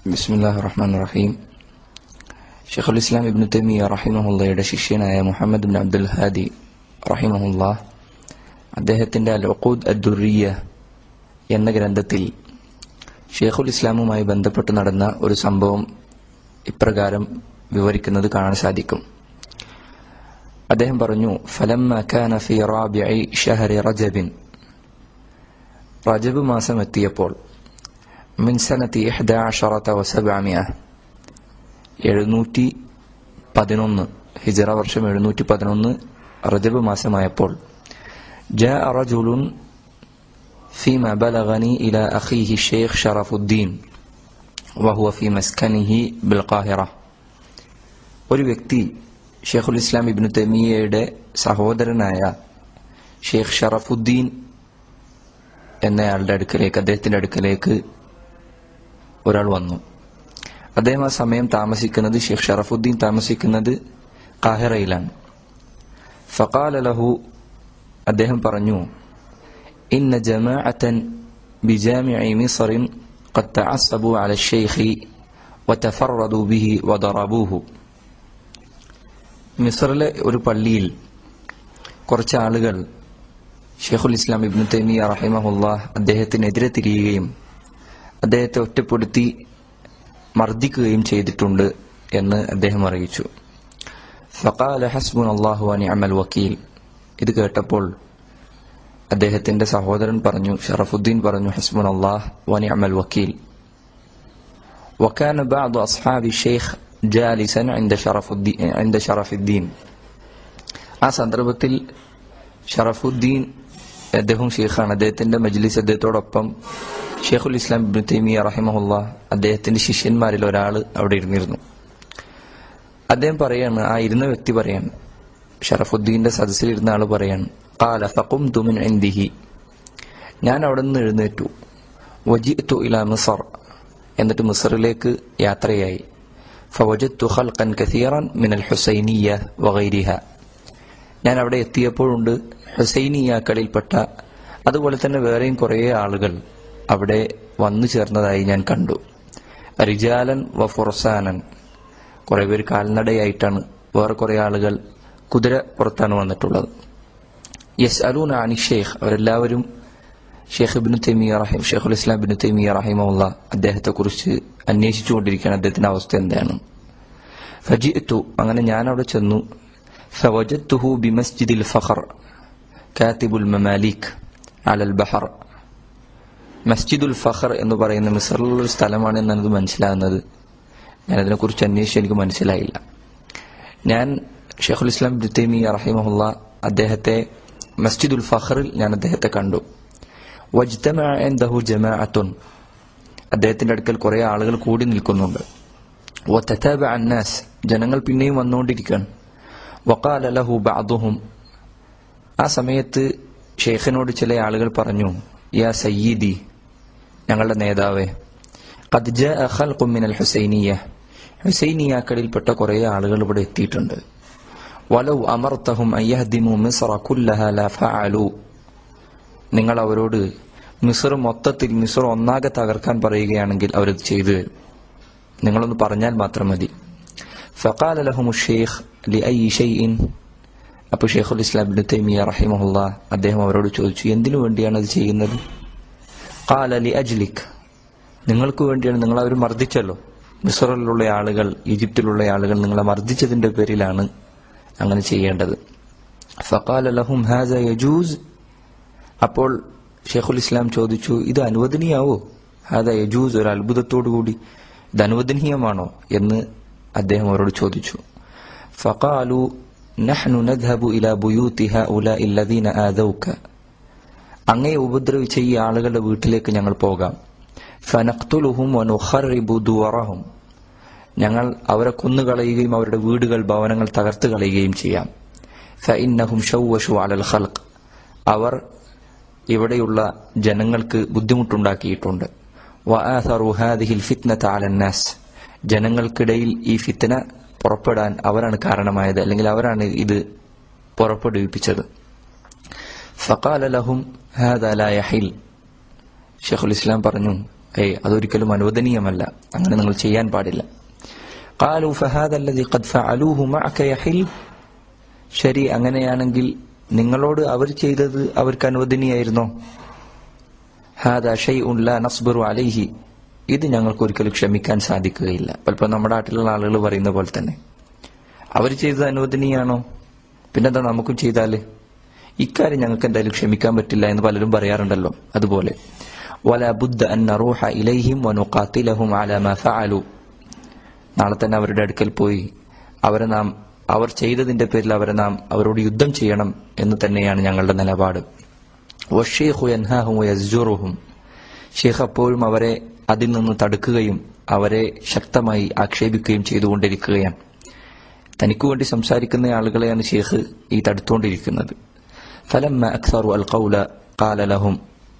ബിസ്മില്ലാഹി റഹ്മാൻ റഹീം ഷെഖുൽ ഇസ്ലാം ഇബ്നു തൈമിയ റഹിമഹുല്ലയുടെ ശിഷ്യനായ Muhammad bin Abdul Hadi റഹിമഹുല്ല അദ്ദേഹത്തിന്റെ അൽ ഒക്കൂദ് അദ്ദുറിയ എന്ന ഗ്രന്ഥത്തിൽ ഷെയ്ഖുൽ ഇസ്ലാമുമായി ബന്ധപ്പെട്ട് നടന്ന ഒരു സംഭവം ഇപ്രകാരം വിവരിക്കുന്നത് കാണാൻ സാധിക്കും അദ്ദേഹം പറഞ്ഞു ഫലമ്മ കാന ഫി റാബിഇ ഷഹരി റജബിൻ റജബ് മാസം എത്തിയപ്പോൾ മിൻ സനത്തി ഇഹ്ദ അഷറത്ത വസബഅമിയ എഴുന്നൂറ്റി പതിനൊന്ന് ഹിജറ വർഷം എഴുന്നൂറ്റി പതിനൊന്ന് റജബ് മാസമായപ്പോൾ جاء رجل فيما بلغني إلى أخيه الشيخ شرف الدين وهو في مسكنه بالقاهرة ഒരു വ്യക്തി ഷെയ്ഖുൽ ഇസ്ലാം ഇബ്നു തെമിയയുടെ സഹോദരനായ ഷെയ്ഖ് ഷറഫുദ്ദീൻ എന്നയാളുടെ അടുക്കലേക്ക് അദ്ദേഹത്തിന്റെ അടുക്കലേക്ക് ഒരാൾ വന്നു അദ്ദേഹം ആ സമയം താമസിക്കുന്നത് ഷെയ്ഖ് ഷറഫുദ്ദീൻ താമസിക്കുന്നത് കാഹിറയിലാണ് ഫഖാല ലഹു അദ്ദേഹം പറഞ്ഞു ഇന്ന ജമാഅത്തൻ ബിജാമിഇ മിസ്റിൻ قد تعصبوا على الشيخ وتفردوا به وضربوه മിസ്റിലെ ഒരു പള്ളിയിൽ കുറച്ച് ആളുകൾ ഷെയ്ഖുൽ ഇസ്ലാം ഇബ്നു തൈമിയ റഹിമഹുല്ല അദ്ദേഹത്തിനെതിരെ തിരിയുകയും അദ്ദേഹത്തെ ഒറ്റപ്പെടുത്തി മർദ്ദിക്കുകയും ചെയ്തിട്ടുണ്ട് എന്ന് അദ്ദേഹം അറിയിച്ചു ഫഖാല ഹസ്ബുൻ അള്ളാഹു അനിഅമൽ വക്കീൽ ഇത് കേട്ടപ്പോൾ അദ്ദേഹത്തിന്റെ സഹോദരൻ പറഞ്ഞു ഷറഫുദ്ദീൻ പറഞ്ഞു ഹസ്ബുൻ അള്ളാഹ് വനിഅമൽ വക്കീൽ وكان بعض أصحاب الشيخ جالسا عند شرف الدين عند شرف الدين ആ സന്ദർഭത്തിൽ ഷറഫുദ്ദീൻ അദ്ദേഹം ഷെയ്ഖാണ് അദ്ദേഹത്തിന്റെ മജ്ലിസ് അദ്ദേഹത്തോടൊപ്പം ഷെയ്ഖുൽ ഇസ്ലാം ഇബ്നു തൈമിയ റഹിമഹുല്ല അദ്ദേഹത്തിന്റെ ശിഷ്യന്മാരിൽ ഒരാൾ അവിടെ ഇരുന്നിരുന്നു അദ്ദേഹം പറയാണ് ആ ഇരുന്ന വ്യക്തി പറയാണ് ഷറഫുദ്ദീന്റെ സദസ്സിലിരുന്ന ആൾ പറയാണ് കാല ഫക്കും തുമിൻ എന്തിഹി ഞാൻ അവിടെ നിന്ന് എഴുന്നേറ്റു വജിത്തു ഇല മിസർ എന്നിട്ട് മിസറിലേക്ക് യാത്രയായി ഫവജത്തു ഖൽഖൻ കസീറൻ മിനൽ ഹുസൈനിയ വഗൈരിഹ ഞാൻ അവിടെ എത്തിയപ്പോഴുണ്ട് ഹുസൈനിയാക്കളിൽപ്പെട്ട അതുപോലെ തന്നെ വേറെയും കുറേ ആളുകൾ അവിടെ വന്നു ചേർന്നതായി ഞാൻ കണ്ടു റിജാലൻ വ ഫുർസാനൻ കുറെ പേര് കാൽനടയായിട്ടാണ് വേറെ കുറെ ആളുകൾ കുതിര പുറത്താണ് വന്നിട്ടുള്ളത് യസ് അലൂൻ അനി ഷെയ്ഖ് അവരെല്ലാവരും ഷെയ്ഖ് ഇബിനു തെമിയ റഹിം ഷെയ്ഖുൽ ഇസ്ലാം ബിനു തെമിയ റഹിമുള്ള അദ്ദേഹത്തെ കുറിച്ച് അന്വേഷിച്ചുകൊണ്ടിരിക്കുകയാണ് അദ്ദേഹത്തിന്റെ അവസ്ഥ എന്താണ് ഫജിത്തു അങ്ങനെ ഞാൻ അവിടെ ചെന്നു ഫവജത്തുഹു ബിമസ്ജിദിൽ ഫഖർ കാത്തിബുൽ മമാലിക് അലൽ ബഹർ മസ്ജിദുൽ ഫഖർ എന്ന് പറയുന്ന മിസറിലുള്ള ഒരു സ്ഥലമാണ് എന്നാണ് മനസ്സിലാകുന്നത് ഞാൻ അതിനെക്കുറിച്ച് അന്വേഷിച്ച് എനിക്ക് മനസ്സിലായില്ല ഞാൻ ഷെയ്ഖുൽ ഇസ്ലാം ബിത്തൈമി റഹിമഹുല്ല അദ്ദേഹത്തെ മസ്ജിദുൽ ഫഖറിൽ ഞാൻ അദ്ദേഹത്തെ കണ്ടു വജ്തമു ജമാഅത്തുൻ അദ്ദേഹത്തിന്റെ അടുക്കൽ കുറെ ആളുകൾ കൂടി നിൽക്കുന്നുണ്ട് അന്നാസ് ജനങ്ങൾ പിന്നെയും വന്നുകൊണ്ടിരിക്കുകയാണ് വക്കാല ലഹു ബഅദുഹും ആ സമയത്ത് ഷെയ്ഖിനോട് ചില ആളുകൾ പറഞ്ഞു യാ സയ്യിദി ഞങ്ങളുടെ നേതാവേ ഖദ് ജാഅ ഖൽഖും മിനൽ ഹുസൈനിയ ഹുസൈനിയാക്കളിൽപ്പെട്ട കുറെ ആളുകൾ ഇവിടെ എത്തിയിട്ടുണ്ട് വലൗ അമർത്തഹും അയ്യഹദിമു മിസ്റ കുല്ലഹ ല ഫഅലു നിങ്ങൾ അവരോട് മിസ്ർ മൊത്തത്തിൽ മിസ്ർ ഒന്നാകെ തകർക്കാൻ പറയുകയാണെങ്കിൽ അവരത് ചെയ്തു തരും നിങ്ങളൊന്ന് പറഞ്ഞാൽ മാത്രം മതി ഫഖാല ലഹും ഷെയ്ഖ് ലി ഐ ഷൈഇൻ അപ്പോൾ ഷെയ്ഖുൽ ഇസ്ലാം ഇബ്നു തൈമിയ റഹിമഹുല്ല അദ്ദേഹം അവരോട് ചോദിച്ചു എന്തിനു വേണ്ടിയാണ് അത് ചെയ്യുന്നത് ഖാല ലി അജ്ലിക് നിങ്ങൾക്ക് വേണ്ടിയാണ് നിങ്ങൾ അവർ മർദ്ദിച്ചല്ലോ മിസറിലുള്ള ആളുകൾ ഈജിപ്തിലുള്ള ആളുകൾ നിങ്ങളെ മർദ്ദിച്ചതിന്റെ പേരിലാണ് അങ്ങനെ ചെയ്യേണ്ടത് ഫഖാല ലഹും ഹാസ യജൂസ് അപ്പോൾ ഷെയ്ഖുൽ ഇസ്ലാം ചോദിച്ചു ഇത് അനുവദനീയാവോ ഹാദ യജൂസ് ഒരു അത്ഭുതത്തോടു കൂടി ഇത് അനുവദനീയമാണോ എന്ന് അദ്ദേഹം അവരോട് ചോദിച്ചു ഫഖാലു നഹ്നു നദ്ഹബു ഇലാ ബുയൂത്തി ഹഉലാഇ അല്ലദീന ആദൗക അങ്ങയെ ഉപദ്രവിച്ച ഈ ആളുകളുടെ വീട്ടിലേക്ക് ഞങ്ങൾ പോകാം ഫനഖ്തുലുഹും വനുഖറിബു ദുവറഹും ഞങ്ങൾ അവരെ കൊന്നുകളയുകയും അവരുടെ വീടുകൾ ഭവനങ്ങൾ തകർത്ത് കളയുകയും ചെയ്യാം ഫഇന്നഹും ഷൗവഷു അലൽ ഖൽഖ് അവർ ഇവിടെയുള്ള ജനങ്ങൾക്ക് ബുദ്ധിമുട്ടുണ്ടാക്കിയിട്ടുണ്ട് വആഥറു ഹാദിഹിൽ ഫിത്നത അലന്നാസ് ജനങ്ങൾക്കിടയിൽ ഈ ഫിത്ന പുറപ്പെടാൻ അവരാണ് കാരണമായത് അല്ലെങ്കിൽ അവരാണ് ഇത് പുറപ്പെടുവിപ്പിച്ചത് ഫഖാല ലഹും ഹാദ ലാ യഹിൽ ഷെയ്ഖുൽ ഇസ്ലാം പറഞ്ഞു ഏയ് അതൊരിക്കലും അനുവദനീയമല്ല അങ്ങനെ നിങ്ങൾ ചെയ്യാൻ പാടില്ല قالوا فهذا الذي قد فعلوه معك يحل ശരി അങ്ങനെയാണെങ്കിൽ നിങ്ങളോട് അവർ ചെയ്തത് അവർക്ക് അനുവദനീയായിരുന്നോ ഹാദാ ഷൈഉൻ ലാ നസ്ബിറു അലൈഹി ഇത് ഞങ്ങൾക്ക് ഒരിക്കലും ക്ഷമിക്കാൻ സാധിക്കുകയില്ല പലപ്പോൾ നമ്മുടെ നാട്ടിലുള്ള ആളുകൾ പറയുന്ന പോലെ തന്നെ അവർ ചെയ്തത് അനുവദനീയാണോ പിന്നെന്താ നമുക്കും ചെയ്താല് ഇക്കാര്യം ഞങ്ങൾക്ക് എന്തായാലും ക്ഷമിക്കാൻ പറ്റില്ല എന്ന് പലരും പറയാറുണ്ടല്ലോ അതുപോലെ വല ബുദ്ധ അൻ നറൂഹ ഇലൈഹിം വനുഖാത്തിലഹും അല മാ ഫഅലു നാളെ തന്നെ അവരുടെ അടുക്കൽ പോയി അവരെ നാം അവർ ചെയ്തതിന്റെ പേരിൽ അവരെ നാം അവരോട് യുദ്ധം ചെയ്യണം എന്ന് തന്നെയാണ് ഞങ്ങളുടെ നിലപാട് വഷീഖു യൻഹാഹും വയസ്ജുറുഹും ഷെയ്ഖ് അപ്പോഴും അവരെ അതിൽ നിന്ന് തടുക്കുകയും അവരെ ശക്തമായി ആക്ഷേപിക്കുകയും ചെയ്തുകൊണ്ടിരിക്കുകയാണ് തനിക്ക് വേണ്ടി സംസാരിക്കുന്ന ആളുകളെയാണ് ഷെയ്ഖ് ഈ തടുത്തുകൊണ്ടിരിക്കുന്നത് ഫലമ്മ അക്സറു അൽ ഖൗല ഖാല ലഹും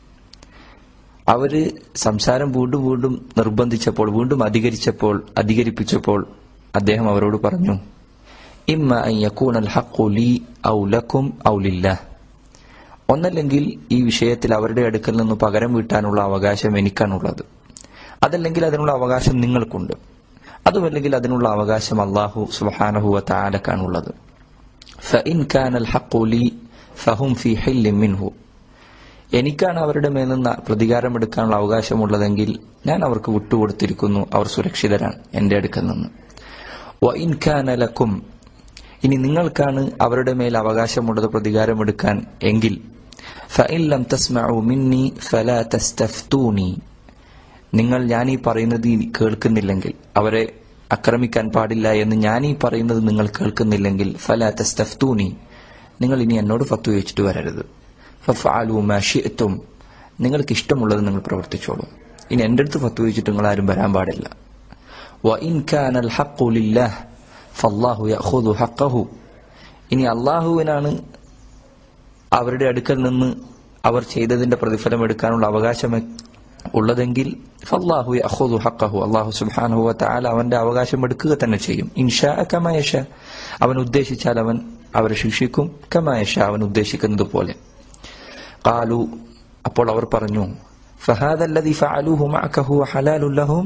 അവര് സംസാരം വീണ്ടും വീണ്ടും നിർബന്ധിച്ചപ്പോൾ വീണ്ടും അധികരിച്ചപ്പോൾ അധികരിപ്പിച്ചപ്പോൾ അദ്ദേഹം അവരോട് പറഞ്ഞു ഇമ്മ അൻ യകൂന അൽ ഹഖു ലീ ഔ ലക്കും ഔ ലില്ലാഹ് ഒന്നല്ലെങ്കിൽ ഈ വിഷയത്തിൽ അവരുടെ അടുക്കൽ നിന്ന് പകരം വീട്ടാനുള്ള അവകാശം എനിക്കാണുള്ളത് അതല്ലെങ്കിൽ അതിനുള്ള അവകാശം നിങ്ങൾക്കുണ്ട് അതുമല്ലെങ്കിൽ അതിനുള്ള അവകാശം അള്ളാഹു സുബാനഹുവ താലക്കാണുള്ളത് فإن كان الحق لي فهم في حل منه എനിക്കാണ് അവരുടെ മേൽ നിന്ന് പ്രതികാരമെടുക്കാനുള്ള അവകാശമുള്ളതെങ്കിൽ ഞാൻ അവർക്ക് വിട്ടുകൊടുത്തിരിക്കുന്നു അവർ സുരക്ഷിതരാണ് എന്റെ അടുക്കൽ നിന്ന് وإن كان لكم ഇനി നിങ്ങൾക്കാണ് അവരുടെ മേൽ അവകാശമുള്ളത് പ്രതികാരമെടുക്കാൻ എങ്കിൽ فإن لم تسمعوا مني فلا تستفتوني നിങ്ങൾ ഞാൻ ഈ പറയുന്നത് ഇനി കേൾക്കുന്നില്ലെങ്കിൽ അവരെ ആക്രമിക്കാൻ പാടില്ല എന്ന് ഞാൻ ഈ പറയുന്നത് നിങ്ങൾ കേൾക്കുന്നില്ലെങ്കിൽ ഫല തസ്തഫ്തൂനി നിങ്ങൾ ഇനി എന്നോട് ഫത്വ വെച്ചിട്ട് വരരുത് ഫഫഅലു മാ ശിഅ്തും നിങ്ങൾക്ക് ഇഷ്ടമുള്ളത് നിങ്ങൾ പ്രവർത്തിച്ചോളൂ ഇനി എൻ്റെ അടുത്ത് ഫത്വ വെച്ചിട്ട് നിങ്ങൾ ആരും വരാൻ പാടില്ല وإن كان الحق لله فالله يأخذ حقه ഇനി അള്ളാഹുവിനാണ് അവരുടെ അടുക്കൽ നിന്ന് അവർ ചെയ്തതിന്റെ പ്രതിഫലം എടുക്കാനുള്ള അവകാശം ഉള്ളതെങ്കിൽ ഫല്ലാഹു യഖുദു ഹഖഹു അല്ലാഹു സുബ്ഹാനഹു വ തആല അവന്റെ അവകാശം എടുക്കുക തന്നെ ചെയ്യും ഇൻഷാ കമാ യശാ അവൻ ഉദ്ദേശിച്ചാൽ അവൻ അവരെ ശിക്ഷിക്കും കമാ യശാ അവൻ ഉദ്ദേശിക്കുന്നത് പോലെ ഖാലു അപ്പോൾ അവർ പറഞ്ഞു ഫഹാദ الذي فعلوه معك هو حلال لهم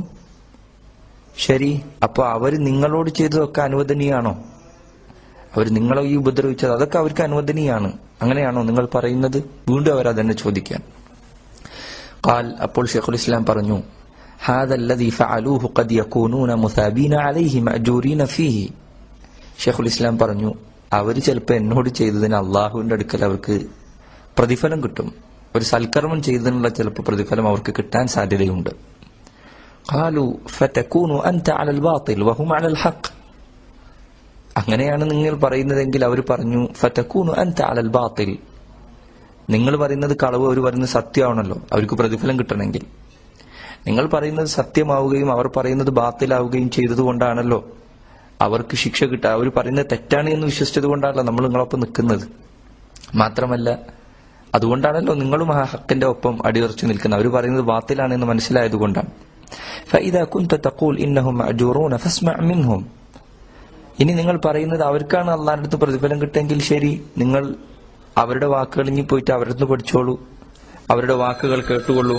ശരി അപ്പോൾ അവർ നിങ്ങളോട് ചെയ്തതൊക്കെ അനുവദനീയാണോ അവർ നിങ്ങളെ ഈ ഉപദ്രവിച്ചത് അതൊക്കെ അവർക്ക് അനുവദനീയാണ് അങ്ങനെയാണോ നിങ്ങൾ പറയുന്നത് വീണ്ടും അവർ അതന്നെ ചോദിക്കാൻ قال അപ്പോൾ ഷെയ്ഖുൽ ഇസ്ലാം പറഞ്ഞു هذا الذي فعلوه قد يكونون مثابين عليه مأجورين فيه ഷെയ്ഖുൽ ഇസ്ലാം പറഞ്ഞു അവർ ചിലപ്പോൾ എന്നോട് ചെയ്തതിന് അള്ളാഹുവിന്റെ അടുക്കൽ അവർക്ക് പ്രതിഫലം കിട്ടും ഒരു സൽക്കർമ്മം ചെയ്തതിനുള്ള ചിലപ്പോൾ പ്രതിഫലം അവർക്ക് കിട്ടാൻ സാധ്യതയുണ്ട് قالوا فتكون أنت على الباطل وهم على الحق അങ്ങനെയാണ് നിങ്ങൾ പറയുന്നതെങ്കിൽ അവർ പറഞ്ഞു ഫതക്കൂനു അൻത അലൽ ബാത്തിൽ നിങ്ങൾ പറയുന്നത് കളവ് അവർ പറയുന്നത് സത്യമാണല്ലോ അവർക്ക് പ്രതിഫലം കിട്ടണമെങ്കിൽ നിങ്ങൾ പറയുന്നത് സത്യമാവുകയും അവർ പറയുന്നത് ബാത്തിലാവുകയും ചെയ്തതുകൊണ്ടാണല്ലോ അവർക്ക് ശിക്ഷ കിട്ടുക അവർ പറയുന്നത് തെറ്റാണ് എന്ന് വിശ്വസിച്ചത് കൊണ്ടാണല്ലോ നമ്മൾ നിങ്ങളൊപ്പം നിൽക്കുന്നത് മാത്രമല്ല അതുകൊണ്ടാണല്ലോ നിങ്ങളും ആ ഹക്കിന്റെ ഒപ്പം അടിയുറച്ചു നിൽക്കുന്നത് അവർ പറയുന്നത് ബാത്തിലാണ് എന്ന് മനസ്സിലായത് കൊണ്ടാണ് فإذا كنت تقول إنهم مأجورون فاسمع منهم ഇനി നിങ്ങൾ പറയുന്നത് അവർക്കാണ് അള്ളാഹിന്റെ അടുത്ത് പ്രതിഫലം കിട്ടുമെങ്കിൽ ശരി നിങ്ങൾ അവരുടെ വാക്കുകൾ ഇനി പോയിട്ട് അവരുടെ അടുത്ത് പഠിച്ചോളൂ അവരുടെ വാക്കുകൾ കേട്ടുകൊള്ളൂ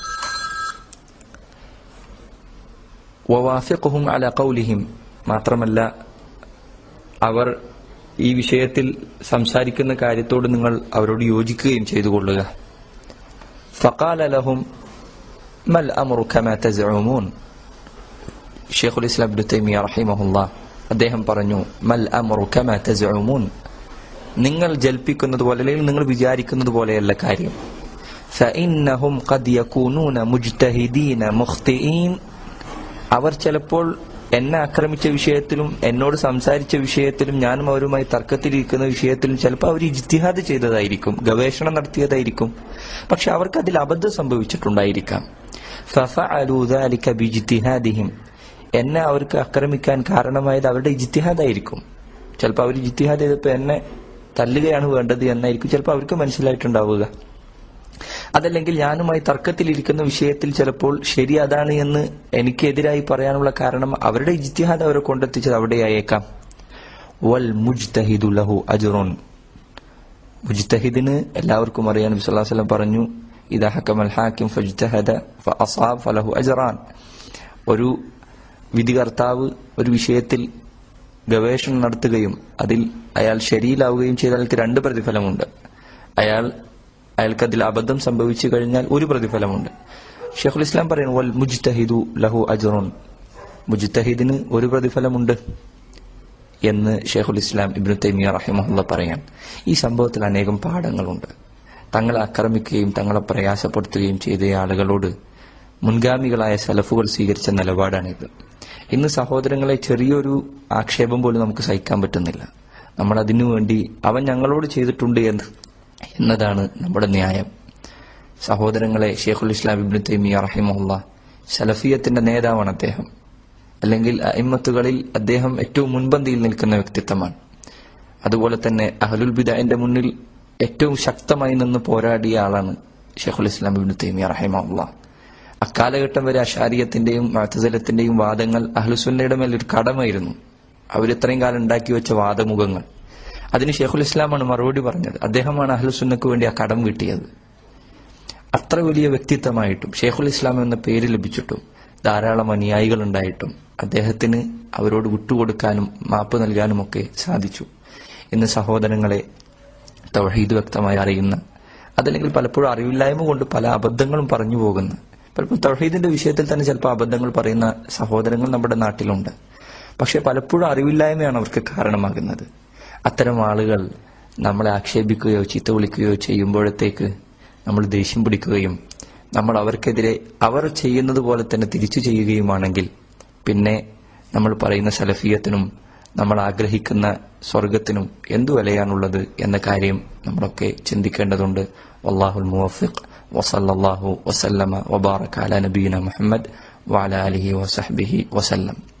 വവാഫിഖുഹും അല ഖൗലിഹിം മാത്രമല്ല അവർ ഈ വിഷയത്തിൽ സംസാരിക്കുന്ന കാര്യത്തോട് നിങ്ങൾ അവരോട് യോജിക്കുകയും ചെയ്തു കൊള്ളുക ഫഖാല ലഹും മൽ അമറു കമാ തസ്ഉമൂൻ ഷെയ്ഖുൽ ഇസ്ലാം ഇബ്നു തൈമിയ റഹിമഹുല്ലാ അദ്ദേഹം പറഞ്ഞു മൽ അമറു കമാ തസ്ഉമൂൻ നിങ്ങൾ ജൽപ്പിക്കുന്നത് പോലെ അല്ലെങ്കിൽ നിങ്ങൾ വിചാരിക്കുന്നത് പോലെയല്ല കാര്യം فإنهم قد يكونون مجتهدين مخطئين അവർ ചിലപ്പോൾ എന്നെ ആക്രമിച്ച വിഷയത്തിലും എന്നോട് സംസാരിച്ച വിഷയത്തിലും ഞാനും അവരുമായി തർക്കത്തിലിരിക്കുന്ന വിഷയത്തിലും ചിലപ്പോൾ അവർ ഇജ്തിഹാദ് ചെയ്തതായിരിക്കും ഗവേഷണം നടത്തിയതായിരിക്കും പക്ഷെ അവർക്ക് അതിൽ അബദ്ധം സംഭവിച്ചിട്ടുണ്ടായിരിക്കാം ഫഫഅലൂ ذلك ബിജ്തിഹാദിഹിം എന്നെ അവർക്ക് ആക്രമിക്കാൻ കാരണമായത് അവരുടെ ഇജ്തിഹാദായിരിക്കും ചിലപ്പോൾ അവർ ഇജ്തിഹാദ് ചെയ്തപ്പോൾ എന്നെ തല്ലുകയാണ് വേണ്ടത് എന്നായിരിക്കും ചിലപ്പോൾ അവർക്ക് മനസ്സിലായിട്ടുണ്ടാവുക അതല്ലെങ്കിൽ ഞാനുമായി തർക്കത്തിലിരിക്കുന്ന വിഷയത്തിൽ ചിലപ്പോൾ ശരി അതാണ് എന്ന് എനിക്കെതിരായി പറയാനുള്ള കാരണം അവരുടെ ഇജ്തിഹാദ് അവരെ കൊണ്ടെത്തിച്ചത് അവിടെയായേക്കാം വൽ മുജ്തഹിദു ലഹു അജുറുൻ മുജ്തഹിദിന് എല്ലാവർക്കും അറിയാൻ വിസ്വല്ലാസ്ലം പറഞ്ഞു ഇദാ ഹക്കമൽ ഹാക്കിം ഫജ്തഹദ ഫഅസാബ് ഫലഹു അജ്റാൻ ഒരു വിധികർത്താവ് ഒരു വിഷയത്തിൽ ഗവേഷണം നടത്തുകയും അതിൽ അയാൾ ശരിയിലാവുകയും ചെയ്താൽ അയാൾക്ക് രണ്ട് പ്രതിഫലമുണ്ട് അയാൾ അയാൾക്ക് അതിൽ അബദ്ധം സംഭവിച്ചു കഴിഞ്ഞാൽ ഒരു പ്രതിഫലമുണ്ട് ഷെയ്ഖുൽ ഇസ്ലാം പറയുന്നു വൽ മുജ്തഹിദു ലഹു അജ്റുൻ മുജ്തഹിദിന് ഒരു പ്രതിഫലമുണ്ട് എന്ന് ഷെയ്ഖുൽ ഇസ്ലാം ഇബ്നു തൈമിയ റഹിമഹുല്ല പറയാൻ ഈ സംഭവത്തിൽ അനേകം പാഠങ്ങളുണ്ട് തങ്ങളെ ആക്രമിക്കുകയും തങ്ങളെ പ്രയാസപ്പെടുത്തുകയും ചെയ്ത ആളുകളോട് മുൻഗാമികളായ സലഫുകൾ സ്വീകരിച്ച നിലപാടാണിത് ഇന്ന് സഹോദരങ്ങളെ ചെറിയൊരു ആക്ഷേപം പോലും നമുക്ക് സഹിക്കാൻ പറ്റുന്നില്ല നമ്മൾ അതിനു വേണ്ടി അവൻ ഞങ്ങളോട് ചെയ്തിട്ടുണ്ട് എന്ന് എന്നതാണ് നമ്മുടെ ന്യായം സഹോദരങ്ങളെ ഷെയ്ഖുൽ ഇസ്ലാം ഇബ്നു തൈമിയ റഹിമഹുല്ല സലഫിയത്തിന്റെ നേതാവാണ് അദ്ദേഹം അല്ലെങ്കിൽ അയിമത്തുകളിൽ അദ്ദേഹം ഏറ്റവും മുൻപന്തിയിൽ നിൽക്കുന്ന വ്യക്തിത്വമാണ് അതുപോലെ തന്നെ അഹലുൽ ബിദാന്റെ മുന്നിൽ ഏറ്റവും ശക്തമായി നിന്ന് പോരാടിയ ആളാണ് ഷെയ്ഖുൽ ഇസ്ലാം ഇബ്നു തൈമിയ റഹിമഹുല്ല അക്കാലഘട്ടം വരെ അഷാരിയത്തിന്റെയും മഴത്തലത്തിന്റെയും വാദങ്ങൾ അഹ്ലുസുന്നയുടെ മേൽ ഒരു കടമായിരുന്നു അവരിത്രയും കാലം ഉണ്ടാക്കി വെച്ച വാദമുഖങ്ങൾ അതിന് ഷെയ്ഖുൽ ഇസ്ലാമാണ് മറുപടി പറഞ്ഞത് അദ്ദേഹമാണ് അഹ്ലുസുന്നക്ക് വേണ്ടി ആ കടം വീട്ടിയത് അത്ര വലിയ വ്യക്തിത്വമായിട്ടും ഷെയ്ഖുൽ ഇസ്ലാം എന്ന പേര് ലഭിച്ചിട്ടും ധാരാളം അനുയായികൾ ഉണ്ടായിട്ടും അദ്ദേഹത്തിന് അവരോട് വിട്ടുകൊടുക്കാനും മാപ്പ് നൽകാനും ഒക്കെ സാധിച്ചു ഇന്ന് സഹോദരങ്ങളെ തൗഹീദ് വ്യക്തമായി അറിയുന്ന അതല്ലെങ്കിൽ പലപ്പോഴും അറിവില്ലായ്മ കൊണ്ട് പല അബദ്ധങ്ങളും പറഞ്ഞു പോകുന്ന പലപ്പോഴും തൗഹീദിന്റെ വിഷയത്തിൽ തന്നെ ചിലപ്പോൾ അബദ്ധങ്ങൾ പറയുന്ന സഹോദരങ്ങൾ നമ്മുടെ നാട്ടിലുണ്ട് പക്ഷെ പലപ്പോഴും അറിവില്ലായ്മയാണ് അവർക്ക് കാരണമാകുന്നത് അത്തരം ആളുകൾ നമ്മളെ ആക്ഷേപിക്കുകയോ ചീത്ത വിളിക്കുകയോ ചെയ്യുമ്പോഴത്തേക്ക് നമ്മൾ ദേഷ്യം പിടിക്കുകയും നമ്മൾ അവർക്കെതിരെ അവർ ചെയ്യുന്നത് പോലെ തന്നെ തിരിച്ചു ചെയ്യുകയുമാണെങ്കിൽ പിന്നെ നമ്മൾ പറയുന്ന സലഫിയത്തിനും നമ്മൾ ആഗ്രഹിക്കുന്ന സ്വർഗത്തിനും എന്തു വിലയാണുള്ളത് എന്ന കാര്യം നമ്മളൊക്കെ ചിന്തിക്കേണ്ടതുണ്ട് വല്ലാഹുൽ മുവഫിഖ് വസല്ലല്ലാഹു വസല്ലമ വബാറക അല നബീന മുഹമ്മദ് വഅല ആലിഹി വസഹ്ബിഹി വസല്ലം